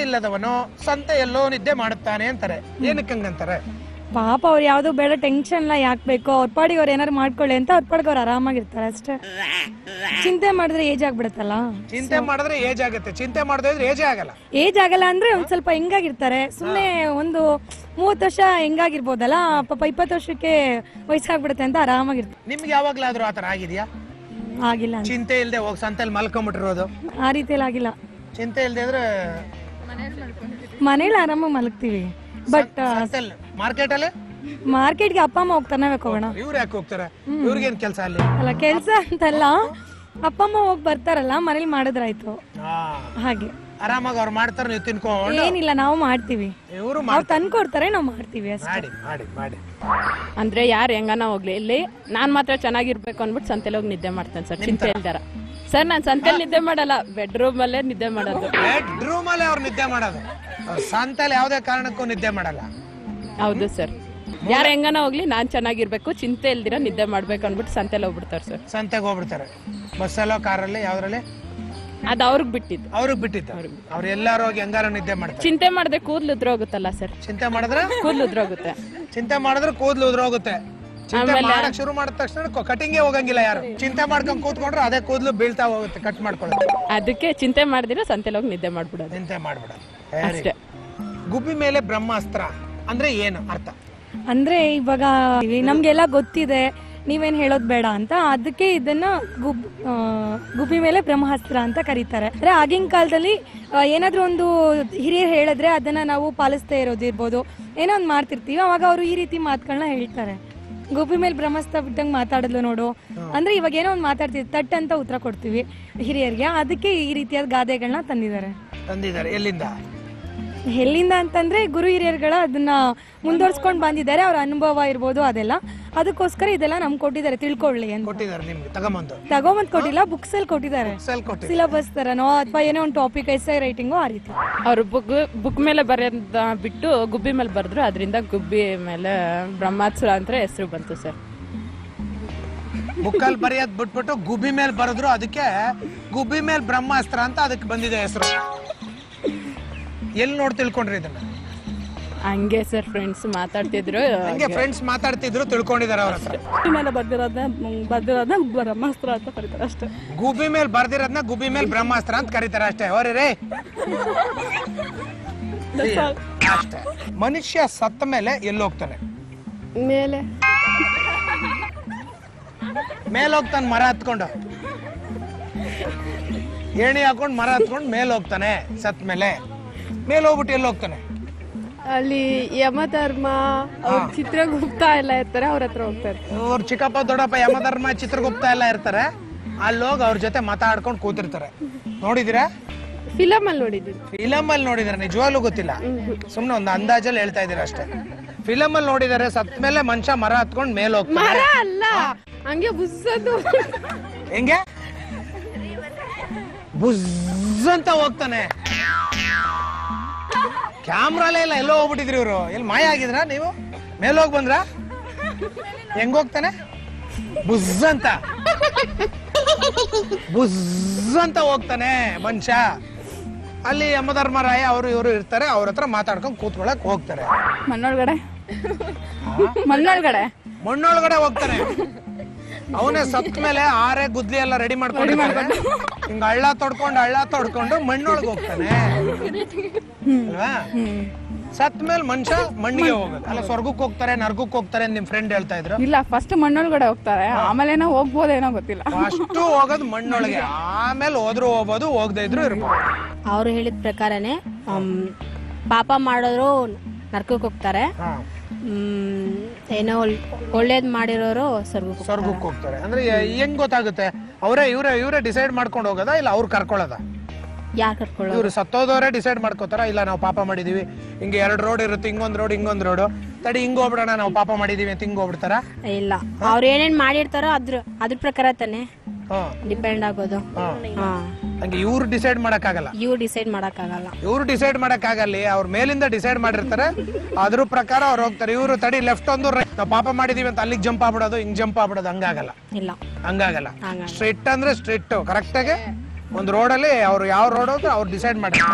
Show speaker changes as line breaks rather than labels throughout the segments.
ಇಲ್ಲದವನು ಸಂತೆಯಲ್ಲೋ ನಿದ್ದೆ ಮಾಡುತ್ತಾನೆ ಅಂತಾರೆ ಏನಕ್ಕೆ ಹಂಗಂತಾರೆ
ಪಾಪ ಅವ್ರು ಯಾವ್ದು ಬೇಡ ಟೆನ್ಷನ್ ಎಲ್ಲ ಯಾಕೆ ಬೇಕು ಅವ್ರ ಪಾಡಿಗೆ ಅವ್ರು ಏನಾರು ಮಾಡ್ಕೊಳ್ಳಿ ಅಂತ ಅವ್ರ ಪಾಡಿಗೆ ಅವ್ರು ಆರಾಮಾಗಿರ್ತಾರೆ ಅಷ್ಟೇ ಚಿಂತೆ ಮಾಡಿದ್ರೆ ಏಜ್ ಆಗ್ಬಿಡುತ್ತಲ್ಲ
ಚಿಂತೆ ಮಾಡಿದ್ರೆ ಏಜ್ ಆಗುತ್ತೆ ಚಿಂತೆ ಮಾಡದೇ ಇದ್ರೆ ಏಜೇ ಆಗಲ್ಲ
ಏಜ್ ಆಗಲ್ಲ ಅಂದ್ರೆ ಒಂದ್ ಸ್ವಲ್ಪ ಹೆಂಗಾಗಿರ್ತಾರೆ ಸುಮ್ಮನೆ ಒಂದು ಮೂವತ್ತು ವರ್ಷ ಹೆಂಗಾಗಿರ್ಬೋದಲ್ಲ ಪಾಪ ಇಪ್ಪತ್ತು ವರ್ಷಕ್ಕೆ ವಯಸ್ಸಾಗ್ಬಿಡುತ್ತೆ ಅಂತ ಆರಾಮಾಗಿರ್ತಾರೆ
ನಿಮ್ಗೆ ಯಾವಾಗ್ಲಾದ್ರೂ ಆತರ ಆಗಿದ್ಯಾ
ಆಗಿಲ್ಲ ಅಂತ.
ಚಿಂತೆ ಇಲ್ಲದೆ ಹೋಗಿ ಸಂತೆಯಲ್ಲಿ ಮಲ್ಕೊಂಬಿಟ್ಟಿರೋದು
ಆ ರೀತಿಯಲ್ಲಿ ಆಗಿಲ್ಲ
ಚಿಂತೆ ಇಲ್ಲದೆ ಇದ್ರೆ
ಮನೇಲಿ ಆರಾಮಾಗಿ ಮಲಗ್ತೀವಿ ಬಟ್
ಸಂತೆಲ್ ಮಾರ್ಕೆಟ್ ಅಲ್ಲಿ
ಮಾರ್ಕೆಟ್ಗೆ ಅಪ್ಪ ಅಮ್ಮ ಹೋಗ್ತಾನೆ ಹೋಗೋಣ
ಇವ್ರು ಯಾಕೆ ಹೋಗ್ತಾರೆ ಇವ್ರಿಗೇನ್ ಕೆಲಸ ಅಲ್ಲಿ
ಅಲ್ಲ ಕೆಲ್ಸ ಅಂತಲ್ಲ ಅಪ್ಪ ಅಮ್ಮ ಹೋಗಿ ಬರ್ತಾರಲ್ಲ ಮನೇಲಿ ಮಾಡಿದ್ರಾಯ್ತು
ಆ,
ಹಾಗೆ
ಆರಾಮಾಗಿ ಅವ್ರು ಮಾಡ್ತಾರೆ ನೀವು ತಿನ್ಕೊಂಡು
ಏನಿಲ್ಲ ನಾವು ಮಾಡ್ತೀವಿ
ಇವರು
ಅವ್ರು ತಂದ್ಕೊಡ್ತಾರೆ ನಾವು ಮಾಡ್ತೀವಿ ಅಷ್ಟೇ
ಮಾಡಿ ಮಾಡಿ ಮಾಡಿ
ಅಂದ್ರೆ ಯಾರು ಹೆಂಗನ ಹೋಗ್ಲಿ ಇಲ್ಲಿ ನಾನ್ ಮಾತ್ರ ಚೆನ್ನಾಗಿರ್ಬೇಕು ಅಂದ್ಬಿಟ್ಟು ಸಂತೆಲಿ ಹೋಗಿ ನಿದ್ದೆ ಮಾಡ್ತೇನೆ ಸರ್ ಚಿಂತೆ ಇಲ್ದಾರ ಸರ್ ನಾನ್ ಸಂತೆಲಿ ನಿದ್ದೆ ಮಾಡಲ್ಲ ಬೆಡ್ರೂಮ್ ಅಲ್ಲೇ ನಿದ್ದೆ ಮಾಡೋದು
ಬೆಡ್ರೂಮ್ ಅಲ್ಲಿ ಅವ್ರು ನಿದ್ದೆ ಮಾಡೋದು ಅವ್ರು ಸಂತೆಯಲ್ಲಿ ಯಾವುದೇ ಕಾರಣಕ್ಕೂ ನಿದ್ದೆ ಮಾಡಲ್ಲ
ಹೌದು ಸರ್ ಯಾರು ಹೆಂಗನ ಹೋಗ್ಲಿ ನಾನ್ ಚೆನ್ನಾಗಿರ್ಬೇಕು ಚಿಂತೆ ಇಲ್ದಿರ ನಿದ್ದೆ ಮಾಡ್ಬೇಕು ಅಂದ್ಬಿಟ್ಟು ಸಂತೆಲಿ ಹೋಗ್ಬಿಡ್ತಾರೆ ಸರ್
ಸಂತೆಗೆ ಹೋಗ್ಬಿಡ್ತಾರೆ ಬಸ್ಸಲ್ಲೋ ಕಾರಲ್ಲಿ ಯಾವ್ದ್ರಲ್ಲಿ
ಅದು ಅವ್ರಿಗೆ ಬಿಟ್ಟಿದ್ದು
ಅವ್ರಿಗೆ ಬಿಟ್ಟಿದ್ದ ಅವ್ರು ಎಲ್ಲಾರು ಹೋಗಿ ಹೆಂಗಾರು ನಿದ್ದೆ ಮಾಡ್ತಾರೆ
ಚಿಂತೆ ಮಾಡದೆ ಕೂದ್ಲು ಉದ್ರೋಗುತ್ತಲ್ಲ ಸರ್
ಚಿಂತೆ ಮಾಡಿದ್ರೆ
ಕೂದ್ಲು ಉದ್ರೋಗುತ್ತೆ
ಚಿಂತೆ ಮಾಡಿದ್ರೆ ಕೂದ್ಲು ಉದ್ರೋಗುತ್ತೆ ಚಿಂತೆ ಮಾಡಕ್ ಶುರು ಮಾಡಿದ ತಕ್ಷಣ ಕಟಿಂಗೇ ಹೋಗಂಗಿಲ್ಲ ಯಾರು ಚಿಂತೆ ಮಾಡ್ಕೊಂಡ್ ಕೂತ್ಕೊಂಡ್ರೆ ಅದೇ ಕೂದ್ಲು ಬೀಳ್ತಾ ಹೋಗುತ್ತೆ ಕಟ್ ಮಾಡ್ಕೊಳ್ಳೋದು
ಅದಕ್ಕೆ ಚಿಂತೆ ಮಾಡ್ದಿರ ಸಂತೆಲಿ ಹೋಗಿ ನಿದ್ದೆ ಮಾಡ್ಬಿಡೋದು
ಚಿಂತೆ ಮಾಡ್ಬಿಡ
ಅಷ್ಟೇ
ಗುಬ್ಬಿ ಮೇಲೆ ಬ್ರಹ್ಮಾಸ್ತ್ರ ಅಂದ್ರೆ ಏನು ಅರ್ಥ
ಅಂದ್ರೆ ಇವಾಗ ನಮ್ಗೆಲ್ಲ ಗೊತ್ತಿದೆ ನೀವೇನ್ ಹೇಳೋದ್ ಬೇಡ ಅಂತ ಅದಕ್ಕೆ ಇದನ್ನ ಗುಬ್ ಆ, ಗುಬ್ಬಿ ಮೇಲೆ ಬ್ರಹ್ಮಾಸ್ತ್ರ ಅಂತ ಕರೀತಾರೆ ಅಂದ್ರೆ ಆಗಿನ ಕಾಲದಲ್ಲಿ ಆ, ಏನಾದ್ರೂ ಒಂದು ಹಿರಿಯರು ಹೇಳಿದ್ರೆ ಅದನ್ನ ನಾವು ಪಾಲಿಸ್ತಾ ಇರೋದಿರ್ಬೋದು ಏನೋ ಒಂದು ಮಾಡ್ತಿರ್ತೀವಿ ಅವಾಗ ಅವರು ಈ ರೀತಿ ಮಾತುಗಳನ್ನ ಹೇಳ್ತಾರೆ ಗುಬ್ಬಿ ಮೇಲೆ ಬ್ರಹ್ಮಾಸ್ತ್ರ ಬಿಟ್ಟಂಗೆ ಮಾತಾಡಿದ್ಲು ನೋಡು ಅಂದ್ರೆ ಇವಾಗ ಏನೋ ಒಂದು ಮಾತಾಡ್ತೀವಿ ತಟ್ ಅಂತ ಉತ್ತರ ಕೊಡ್ತೀವಿ ಹಿರಿಯರಿಗೆ ಅದಕ್ಕೆ ಈ ರೀತಿಯಾದ ಗಾದೆಗಳನ್ನ ತಂದಿದ್ದಾರೆ
ತಂದಿದ್ದಾರೆ ಎಲ್ಲಿಂದ
ಎಲ್ಲಿಂದ ಅಂತಂದ್ರೆ ಗುರು ಹಿರಿಯರುಗಳ ಅದನ್ನ ಮುಂದುವರ್ಸ್ಕೊಂಡು ಬಂದಿದ್ದಾರೆ ಅವ್ರ ಅನುಭವ ಇರ್ಬೋದು ಅದೆಲ್ಲ ಅದಕ್ಕೋಸ್ಕರ ಇದೆಲ್ಲ ನಮ್ಗೆ ಕೊಟ್ಟಿದ್ದಾರೆ ತಿಳ್ಕೊಳ್ಳಿ ಅಂತ
ಕೊಟ್ಟಿದ್ದಾರೆ ನಿಮ್ಗೆ ತಗೊಂಬಂದು
ತಗೊಂಬಂದ್ ಕೊಟ್ಟಿಲ್ಲ ಬುಕ್ಸ್ ಅಲ್ಲಿ ಕೊಟ್ಟಿದ್ದಾರೆ
ಸೆಲ್ ಕೊಟ್ಟಿದ್ದಾರೆ
ಸಿಲಬಸ್ ತರನೋ ಅಥವಾ ಏನೋ ಒಂದು ಟಾಪಿಕ್ ಎಸ್ ಐ ರೈಟಿಂಗು ಆ ರೀತಿ
ಅವ್ರು ಬುಕ್ ಬುಕ್ ಮೇಲೆ ಬರೆಯೋದ ಬಿಟ್ಟು ಗುಬ್ಬಿ ಮೇಲೆ ಬರೆದ್ರು ಅದರಿಂದ ಗುಬ್ಬಿ ಮೇಲೆ ಬ್ರಹ್ಮಾಸ್ತ್ರ ಅಂತ ಹೆಸರು ಬಂತು ಸರ್
ಬುಕ್ಕಲ್ಲಿ ಬರೆಯೋದ್ ಬಿಟ್ಬಿಟ್ಟು ಗುಬ್ಬಿ ಮೇಲೆ ಬರೆದ್ರು ಅದಕ್ಕೆ ಗುಬ್ಬಿ ಮೇಲೆ ಬ್ರಹ್ಮಾಸ್ತ್ರ ಅಂತ ಅದಕ್ಕೆ ಬಂದಿದೆ ಹೆಸರು ಎಲ್ಲಿ ನೋಡಿ ತಿಳ್ಕೊಂಡ್ರಿ ಇದನ್ನ
ಹಂಗೆ ಸರ್ ಫ್ರೆಂಡ್ಸ್ ಮಾತಾಡ್ತಿದ್ರು
ಹಂಗೆ ಫ್ರೆಂಡ್ಸ್ ಮಾತಾಡ್ತಿದ್ರು ತಿಳ್ಕೊಂಡಿದ್ದಾರೆ ಅವ್ರ ಹತ್ರ
ಮೇಲೆ ಬರ್ದಿರೋದ ಬರ್ದಿರೋದ ಬ್ರಹ್ಮಾಸ್ತ್ರ ಅಂತ ಕರೀತಾರೆ ಅಷ್ಟೇ
ಗುಬ್ಬಿ ಮೇಲೆ ಬರ್ದಿರೋದ್ನ ಗುಬ್ಬಿ ಮೇಲೆ ಬ್ರಹ್ಮಾಸ್ತ್ರ ಅಂತ ಕರೀತಾರೆ ಅಷ್ಟೇ ಹೋರಿ ರೇ ಅಷ್ಟೇ ಮನುಷ್ಯ ಸತ್ತ ಮೇಲೆ ಎಲ್ಲಿ ಹೋಗ್ತಾನೆ
ಮೇಲೆ
ಮೇಲೆ ಹೋಗ್ತಾನೆ ಮರ ಹತ್ಕೊಂಡು ಏಣಿ ಹಾಕೊಂಡು ಮರ ಹತ್ಕೊಂಡು ಮೇಲೆ ಹೋಗ್ತಾನೆ ಸತ್ ಮೇಲೆ ಮೇಲೆ ಹೋಗ್ಬಿಟ್ಟು ಎಲ್ಲಿ ಹೋಗ್ತಾನೆ
ಅಲ್ಲಿ ಯಮಧರ್ಮ ಅವ್ರ ಚಿತ್ರಗುಪ್ತ ಎಲ್ಲ ಇರ್ತಾರೆ ಅವ್ರ ಹತ್ರ ಹೋಗ್ತಾರೆ
ಇವ್ರು ಚಿಕ್ಕಪ್ಪ ದೊಡ್ಡಪ್ಪ ಯಮಧರ್ಮ ಚಿತ್ರಗುಪ್ತ ಎಲ್ಲ ಇರ್ತಾರೆ ಅಲ್ಲಿ ಹೋಗಿ ಅವ್ರ ಜೊತೆ ಮಾತಾಡ್ಕೊಂಡು ಕೂತಿರ್ತಾರೆ ನೋಡಿದಿರಾ
ಫಿಲಮ್ ಅಲ್ಲಿ ನೋಡಿದ್ದೀನಿ
ಫಿಲಮ್ ಅಲ್ಲಿ ನೋಡಿದಾರೆ ನಿಜವಾಗ್ಲೂ ಗೊತ್ತಿಲ್ಲ ಸುಮ್ನೆ ಒಂದು ಅಂದಾಜಲ್ಲಿ ಹೇಳ್ತಾ ಇದೀರ ಅಷ್ಟೇ ಫಿಲಮ್ ಅಲ್ಲಿ ನೋಡಿದಾರೆ ಸತ್ ಮೇಲೆ ಮನುಷ್ಯ ಮರ ಹತ್ಕೊಂಡು ಮೇಲೆ ಹೋಗ್ತಾನೆ
ಮರ ಅಲ್ಲ ಹಂಗೆ ಬುಸ್ಸದು
ಹೆಂಗೆ ಬುಜ್ ಅಂತ ಹೋಗ್ತಾನೆ ಕ್ಯಾಮ್ರಾಲೇ ಇಲ್ಲ ಎಲ್ಲೋ ಹೋಗ್ಬಿಟ್ಟಿದ್ರಿ ಇವರು ಎಲ್ಲಿ ಮಾಯ ಆಗಿದ್ರ ನೀವು ಮೇಲೆ ಹೋಗಿ ಬಂದ್ರ ಹೆಂಗ್ ಹೋಗ್ತಾನೆ ಬುಜ್ ಅಂತ ಬುಜ್ ಅಂತ ಹೋಗ್ತಾನೆ ಮನುಷ್ಯ ಅಲ್ಲಿ ಯಮಧರ್ಮರಾಯ ಅವರು ಇವರು ಇರ್ತಾರೆ ಅವ್ರ ಹತ್ರ ಮಾತಾಡ್ಕೊಂಡು ಕೂತ್ಕೊಳಕ್ ಹೋಗ್ತಾರೆ
ಮಣ್ಣೊಳಗಡೆ ಮಣ್ಣೊಳಗಡೆ
ಮಣ್ಣೊಳಗಡೆ ಹೋಗ್ತಾನೆ ಅವನೇ ಸತ್ ಮೇಲೆ ಆರೆ ಗುದ್ಲಿ ಎಲ್ಲ ರೆಡಿ ಮಾಡ್ಕೊಂಡು ಹಿಂಗ ಹಳ್ಳ ತೊಡ್ಕೊಂಡು ಹಳ್ಳ ತೊಡ್ಕೊಂಡು ಮಣ್ಣೊಳಗೆ ಹೋಗ್ತಾನೆ ಅಲ್ವಾ ಸತ್ ಮೇಲೆ ಮನುಷ್ಯ ಮಣ್ಣಿಗೆ ಹೋಗೋದು ಅಲ್ಲ ಸ್ವರ್ಗಕ್ಕೆ ಹೋಗ್ತಾರೆ ನರ್ಗಕ್ಕೆ ಹೋಗ್ತಾರೆ ಅಂತ ನಿಮ್ ಫ್ರೆಂಡ್ ಹೇಳ್ತಾ ಇದ್ರು
ಇಲ್ಲ ಫಸ್ಟ್ ಮಣ್ಣೊಳಗಡೆ ಹೋಗ್ತಾರೆ ಆಮೇಲೆ ಏನೋ ಹೋಗ್ಬೋದೇನೋ ಗೊತ್ತಿಲ್ಲ
ಅಷ್ಟು ಹೋಗೋದು ಮಣ್ಣೊಳಗೆ ಆಮೇಲೆ ಹೋದ್ರು ಹೋಗ್ಬೋದು ಹೋಗದೆ ಇದ್ರು ಇರ್ಬೋದು
ಅವ್ರು ಹೇಳಿದ ಪ್ರಕಾರನೇ ಆಮ್, ಪಾಪ ಮಾಡೋರು ನರ್ಕಕ್ಕೆ ಹೋಗ್ತಾರೆ
ಹಾ
ಮ್, ಏನೋ ಒಳ್- ಒಳ್ಳೇದ್ ಮಾಡಿರೋರು ಸ್ವರ್ಗಕ್ಕೆ ಹೋಗ್ತಾರೆ.
ಸ್ವರ್ಗಕ್ಕೆ ಹೋಗ್ತಾರೆ ಅಂದ್ರೆ ಹೆಂಗ್ ಗೊತ್ತಾಗುತ್ತೆ ಅವರೇ ಇವರೇ ಇವರೇ ಡಿಸೈಡ್ ಮಾಡ್ಕೊಂಡು ಹೋಗೋದಾ ಇಲ್ಲ ಅವ್ರು ಕರ್ಕೊಳ್ಳೋದ
ಯಾರ್ ಕರ್ಕೊಳ್ಳೋ
ಇವ್ರು ಸತ್ತೋದವರೇ ಡಿಸೈಡ್ ಮಾಡ್ಕೋತಾರ ಇಲ್ಲ ನಾವು ಪಾಪ ಮಾಡಿದೀವಿ ಹಿಂಗೆ ಎರಡು ರೋಡ್ ಇರುತ್ತೆ ಹಿಂಗೊಂದ್ ರೋಡ್ ಹಿಂಗೊಂದ್ ರೋಡ್ ತಡಿ ಹಿಂಗ್ ಹೋಗ್ಬಿಡೋಣ ನಾವು ಪಾಪ ಮಾಡಿದೀವಿ ಅಂತ ಹಿಂಗ್ ಹೋಗ್ಬಿಡ್ತಾರ
ಇಲ್ಲ ಅವ್ರು ಏನೇನ್ ಮಾಡಿರ್ತಾರೋ ಅದ್ರ ಅದ್ರ ಪ್ರಕಾರ ತಾನೆ
ಹಾ
ಡಿಪೆಂಡ್ ಆಗೋದು
ಹಾ
ಹಾ
ಹಂಗೆ ಇವ್ರು ಡಿಸೈಡ್ ಮಾಡಕ್ಕಾಗಲ್ಲ
ಇವ್ ಡಿಸೈಡ್ ಮಾಡಕ್ಕಾಗಲ್ಲ
ಇವ್ರು ಡಿಸೈಡ್ ಮಾಡಕ್ಕಾಗಲ್ಲ ಅವ್ರ ಮೇಲಿಂದ ಡಿಸೈಡ್ ಮಾಡಿರ್ತಾರೆ ಅದ್ರ ಪ್ರಕಾರ ಅವ್ರು ಹೋಗ್ತಾರೆ ಇವ್ರು ತಡಿ ಲೆಫ್ಟ್ ಒಂದು ರೈಟ್ ನಾವು ಪಾಪ ಮಾಡಿದೀವಿ ಅಂತ ಅಲ್ಲಿಗೆ ಜಂಪ್ ಆಗ್ಬಿಡೋದು ಹಿಂಗ್ ಜಂಪ್ ಆಗ್ಬಿಡೋದು ಹಂಗಾಗಲ್ಲ
ಇಲ್ಲ
ಹಂಗಾಗಲ್ಲ
ಹಂಗಾಗಲ್ಲ.
ಸ್ಟ್ರಿಕ್ಟ್ ಅಂದ್ರೆ ಸ್ಟ್ರಿಕ್ಟ್ ಕರೆಕ್ಟಾಗಿ ಒಂದು ರೋಡಲ್ಲಿ ಅವ್ರು ಯಾವ ರೋಡ್ ಹೋದ್ರೆ ಅವ್ರು ಡಿಸೈಡ್ ಮಾಡಿರ್ತಾರೆ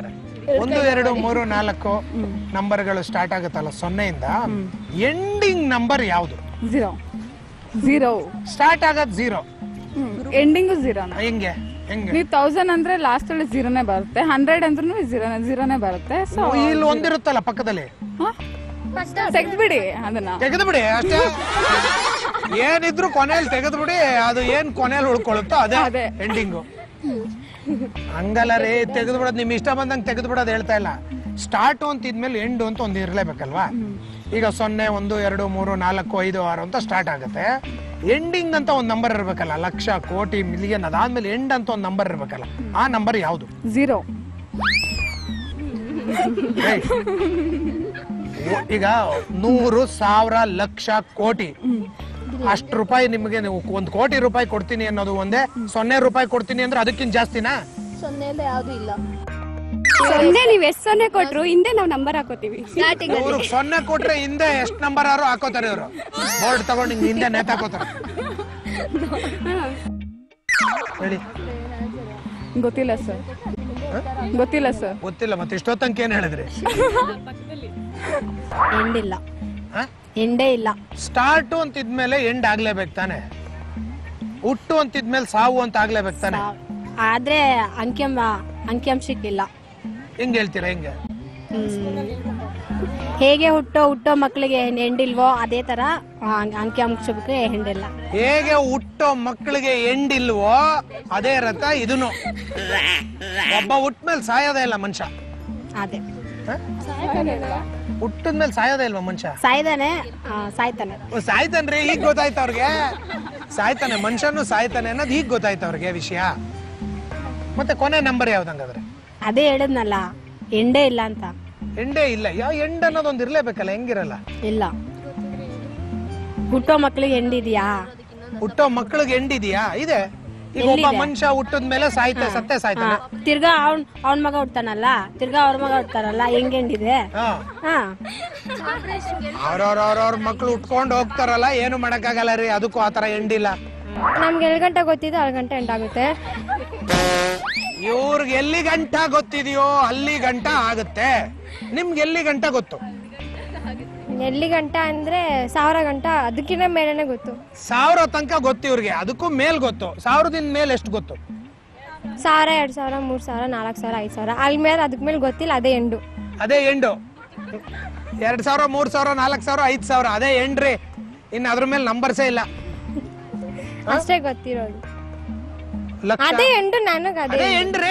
ಒಂದು ಎರಡು ಮೂರು ನಾಲ್ಕು ನಂಬರ್ಗಳು ಸ್ಟಾರ್ಟ್ ಆಗುತ್ತಲ್ಲ ಸೊನ್ನೆಯಿಂದ ಎಂಡಿಂಗ್ ನಂಬರ್ ಯಾವುದು
ಝೀರೋ ಝೀರೋ
ಸ್ಟಾರ್ಟ್ ಆಗೋದ್ ಝೀರೋ
ಎಂಡಿಂಗು ಝೀರೋನ
ಹೆಂಗೆ ಹೆಂಗೆ
ನೀವು ತೌಸಂಡ್ ಅಂದ್ರೆ ಲಾಸ್ಟ್ ಅಲ್ಲಿ ಝೀರೋನೇ ಬರುತ್ತೆ ಹಂಡ್ರೆಡ್ ಅಂದ್ರೂ ಝೀರೋನೇ ಝೀರೋನೇ ಬರುತ್ತೆ ಸೊ
ಇಲ್ಲಿ ಒಂದಿರುತ್ತಲ್ಲ ಪಕ್ಕದಲ್ಲಿ
ತೆಗ್ದ್ಬಿಡಿ ಅದನ್ನ
ತೆಗೆದು ಬಿಡಿ ಅಷ್ಟೇ ಏನಿದ್ರು ಕೊನೆಯಲ್ಲಿ ತೆಗೆದು ಬಿಡಿ ಅದು ಏನ್ ಕೊನೆಯಲ್ಲಿ ಉಳ್ಕೊಳ್ಳುತ್ತೋ ಅದೇ
ಅದೇ.
ಎಂಡಿಂಗು ಹಂಗಲ್ಲ ರೀ ತೆಗೆದು ಬಿಡೋದು ನಿಮ್ ಇಷ್ಟ ಬಂದಂಗೆ ತೆಗೆದು ಬಿಡೋದು ಹೇಳ್ತಾ ಇಲ್ಲ ಸ್ಟಾರ್ಟ್ ಅಂತ ಇದ್ಮೇಲೆ ಎಂಡು ಅಂತ ಒಂದು ಇರ್ಲೇಬೇಕಲ್ವಾ ಈಗ ಸೊನ್ನೆ ಒಂದು ಎರಡು ಮೂರು ನಾಲ್ಕು ಐದು ಆರು ಅಂತ ಸ್ಟಾರ್ಟ್ ಆಗುತ್ತೆ ಎಂಡಿಂಗ್ ಅಂತ ಒಂದು ನಂಬರ್ ಇರ್ಬೇಕಲ್ಲ ಲಕ್ಷ ಕೋಟಿ ಮಿಲಿಯನ್ ಅದಾದ್ಮೇಲೆ ಎಂಡ್ ಅಂತ ಒಂದು ನಂಬರ್ ಇರ್ಬೇಕಲ್ಲ ಆ ನಂಬರ್ ಯಾವುದು
ಝೀರೋ
ಏಯ್. ಓ- ಈಗ ನೂರು ಸಾವಿರ ಲಕ್ಷ ಕೋಟಿ ಅಷ್ಟು ರೂಪಾಯಿ ನಿಮಗೆ ನೀವು ಒಂದ್ ಕೋಟಿ ರೂಪಾಯಿ ಕೊಡ್ತೀನಿ ಅನ್ನೋದು ಒಂದೇ ಸೊನ್ನೆ ರೂಪಾಯಿ ಕೊಡ್ತೀನಿ ಅಂದ್ರೆ ಅದಕ್ಕಿಂತ ಜಾಸ್ತಿನಾ
ಸೊನ್ನೆ ನೀವ್ ಎಷ್ಟ್ ಸೊನ್ನೆ ಕೊಟ್ರು ಹಿಂದೆ ನಾವ್ ನಂಬರ್ ಹಾಕೋತೀವಿ
ಇವ್ರಿಗೆ ಸೊನ್ನೆ ಕೊಟ್ರೆ ಹಿಂದೆ ಎಷ್ಟ್ ನಂಬರ್ ಆರು ಹಾಕೋತಾರೆ ಇವರು ಬೋರ್ಡ್ ತಗೊಂಡು ಹಿಂಗ್ ಹಿಂದೆ ನೇತಾಕೋತಾರೆ ಹೇಳಿ
ಗೊತ್ತಿಲ್ಲ ಸರ್ ಗೊತ್ತಿಲ್ಲ ಸರ್
ಗೊತ್ತಿಲ್ಲ ಮತ್ತೆ ಇಷ್ಟೊತ್ತಂಕ ಏನ್ ಹೇಳಿದ್ರಿ
ಎಂಡ್ ಇಲ್ಲ ಎಂಡೇ ಇಲ್ಲ
ಸ್ಟಾರ್ಟ್ ಅಂತಿದ್ಮೇಲೆ ಎಂಡ್ ಆಗ್ಲೇಬೇಕು ತಾನೆ ಹುಟ್ಟು ಅಂತಿದ್ಮೇಲೆ ಸಾವು ಅಂತ ಆಗ್ಲೇಬೇಕು ತಾನೆ
ಆದ್ರೆ ಅಂಕಿಅಂಶ ಅಂಕಿಅಂಶಕ್ಕಿಲ್ಲ
ಹೆಂಗ್ ಹೇಳ್ತೀರಾ ಹೆಂಗೆ
ಹೇಗೆ ಹುಟ್ಟೋ ಹುಟ್ಟೋ ಮಕ್ಕಳಿಗೆ ಎಂಡಿಲ್ವೋ ಅದೇ ತರ ಅಂಕ್- ಅಂಕಿಅಂಶಕ್ಕೆ ಹೆಂಡಿಲ್ಲ
ಹೇಗೆ ಹುಟ್ಟೋ ಮಕ್ಕಳಿಗೆ ಎಂಡ್ ಇಲ್ವೋ ಅದೇ ರಥ ಇದನ್ನು ಒಬ್ಬ ಹುಟ್ಮೇಲೆ ಸಾಯೋದೇ ಇಲ್ಲ ಮನುಷ್ಯ
ಅದೇ
ಹುಟ್ಟಿದ್ಮೇಲೆ ಸಾಯೋದೇ ಇಲ್ವಾ ಮನುಷ್ಯ
ಸಾಯ್ದಾನೆ ಆ, ಸಾಯ್ತಾನೆ
ಓ, ಸಾಯ್ತಾನ್ರಿ ಈಗ ಗೊತ್ತಾಯ್ತು ಅವ್ರಿಗೆ ಸಾಯ್ತಾನೆ ಮನುಷ್ಯನು ಸಾಯ್ತಾನೆ ಅನ್ನೋದು ಈಗ ಗೊತ್ತಾಯ್ತು ಅವ್ರಿಗೆ ವಿಷಯ ಮತ್ತೆ ಕೊನೆ ನಂಬರ್ ಯಾವ್ದಂಗಾದ್ರೆ
ಅದೇ ಹೇಳಿದ್ನಲ್ಲ ಎಂಡೇ ಇಲ್ಲ ಅಂತ
ಎಂಡೇ ಇಲ್ಲ ಯಾವ ಎಂಡ್ ಅನ್ನೋದೊಂದು ಇರ್ಲೇಬೇಕಲ್ಲ ಹೆಂಗಿರಲ್ಲ
ಇಲ್ಲ ಹುಟ್ಟೋ ಮಕ್ಕಳಿಗೆ ಎಂಡಿದ್ಯಾ
ಹುಟ್ಟೋ ಮಕ್ಕಳಿಗೆ ಎಂಡ್ ಇದೆಯಾ ಇದೆ ಈಗ ಒಬ್ಬ ಮನುಷ್ಯ ಹುಟ್ಟಿದ್ಮೇಲೆ ಸಾಯ್ತಾ ಸತ್ತೆ ಸಾಯ್ತಾನೆ
ತಿರ್ಗಾ ಅವ್ನ್ ಅವ್ನ ಮಗ ಹುಡ್ತಾನಲ್ಲ ತಿರ್ಗಾ ಅವ್ರ ಮಗ ಹುಡ್ತಾರಲ್ಲ ಹೆಂಗ್ ಎಂಡಿದೆ
ಹಾ
ಹಾ
ಅವ್ರವ್ರ ಅವ್ರವ್ರ ಮಕ್ಳು ಉಟ್ಕೊಂಡು ಹೋಗ್ತಾರಲ್ಲ ಏನು ಮಾಡಕ್ಕಾಗಲ್ಲ ರೀ ಅದಕ್ಕೂ ಆತರ ಎಂಡಿಲ್ಲ
ನಮ್ಗೆ ಎಲ್ಲಿ ಗಂಟೆ ಗೊತ್ತಿದೆ ಅಲ್ಲಿ ಗಂಟೆ ಎಂಟಾಗುತ್ತೆ
ಇವ್ರಿಗೆ ಎಲ್ಲಿ ಗಂಟ ಗೊತ್ತಿದೆಯೋ ಅಲ್ಲಿ ಗಂಟ ಆಗುತ್ತೆ ನಿಮ್ಗೆ ಎಲ್ಲಿ ಗಂಟ ಗೊತ್ತು
ಎಲ್ಲಿ ಗಂಟ ಅಂದ್ರೆ ಸಾವಿರ ಗಂಟ ಅದಕ್ಕಿಂತ ಮೇಲೆನೆ ಗೊತ್ತು
ಸಾವಿರ ತನಕ ಗೊತ್ತು ಇವ್ರಿಗೆ ಅದಕ್ಕೂ ಮೇಲ್ ಗೊತ್ತು ಸಾವಿರದಿಂದ ಮೇಲ್ ಎಷ್ಟು ಗೊತ್ತು
ಸಾವಿರ ಎರಡ್ ಸಾವಿರ ಮೂರ್ ಸಾವಿರ ನಾಲ್ಕು ಸಾವಿರ ಐದು ಸಾವಿರ ಅಲ್ಲಿ ಮೇಲೆ ಅದಕ್ಕೆ ಮೇಲೆ ಗೊತ್ತಿಲ್ಲ ಅದೇ ಎಂಡು
ಅದೇ ಎಂಡು ಎರಡ್ ಸಾವಿರ ಮೂರ್ ಸಾವಿರ ನಾಲ್ಕು ಸಾವಿರ ಐದ್ ಸಾವಿರ ಅದೇ ಎಂಡ್ರಿ ಇನ್ನು ಅದ್ರ ಮೇಲೆ ನಂಬರ್ಸೇ ಇಲ್ಲ
ಅಷ್ಟೇ ಗೊತ್ತಿರೋದು
ಲಕ್ಷ
ಅದೇ ಎಂಡು ನನಗೆ ಅದೇ
ಅದೇ ಎಂಡ್ರಿ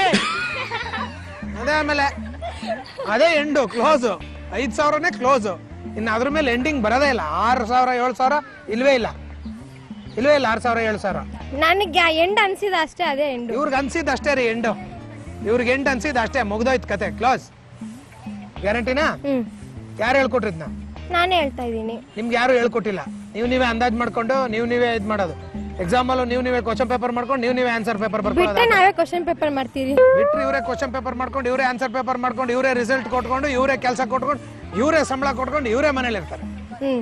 ಅದೇ ಆಮೇಲೆ ಅದೇ ಎಂಡು ಕ್ಲೋಸ್ ಐದ್ ಸಾವಿರನೇ ಕ್ಲೋಸ್ ಇನ್ನು ಅದ್ರ ಮೇಲೆ ಎಂಡಿಂಗ್ ಬರೋದೇ ಇಲ್ಲ ಆರು ಸಾವಿರ ಏಳು ಸಾವಿರ ಇಲ್ವೇ ಇಲ್ಲ ಇಲ್ವೇ ಇಲ್ಲ ಆರು ಸಾವಿರ ಏಳು ಸಾವಿರ
ನನಗೆ ಎಂಡ್ ಅನ್ಸಿದ ಅಷ್ಟೇ ಅದೇ ಎಂಡು
ಇವ್ರಿಗೆ ಅನ್ಸಿದ್ ಅಷ್ಟೇ ರೀ ಎಂಡು ಇವ್ರಿಗೆ ಎಂಡ್ ಅನ್ಸಿದ್ ಅಷ್ಟೇ ಮುಗ್ದೋಯ್ತು ಕತೆ ಕ್ಲೋಸ್ ಗ್ಯಾರಂಟಿನಾ
ಹ್ಮ್
ಯಾರು ಹೇಳ್ಕೊಟ್ರಿದ್ನ
ನಾನೇ ಹೇಳ್ತಾ ಇದ್ದೀನಿ
ನಿಮ್ಗೆ ಯಾರು ಹೇಳ್ಕೊಟ್ಟಿಲ್ಲ ನೀವು ನೀವೇ ಅಂದಾಜ್ ಮಾಡ್ಕೊಂಡು ನೀವು ನೀವೇ ಇದ್ ಮಾಡೋದು ಎಕ್ಸಾಮ್ ಅಲ್ಲೂ ನೀವು ನೀವೇ ಕ್ವಶನ್ ಪೇಪರ್ ಮಾಡ್ಕೊಂಡು ನೀವು ನೀವೇ ಆನ್ಸರ್ ಪೇಪರ್ ಬರ್ಕೊಳ್ಳೋದು
ಬಿಟ್ಟೆ ನಾವೇ ಕ್ವಶನ್ ಪೇಪರ್ ಮಾಡ್ತೀವಿ
ಬಿಟ್ರೆ ಇವರೇ ಕ್ವಶನ್ ಪೇಪರ್ ಮಾಡ್ಕೊಂಡು ಇವರೇ ಆನ್ಸರ್ ಪೇಪರ್ ಮಾಡ್ಕೊಂಡು ಇವರೇ ರಿಸಲ್ಟ್ ಕೊಟ್ಕೊಂಡು ಇವರೇ ಕೆಲಸ ಕೊಟ್ಕೊಂಡು ಇವರೇ ಸಂಬಳ ಕೊಟ್ಕೊಂಡು ಇವರೇ ಮನೇಲಿ ಇರ್ತಾರೆ
ಹ್ಮ್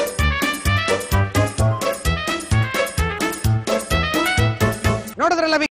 ನೋಡಿದ್ರಲ್ಲ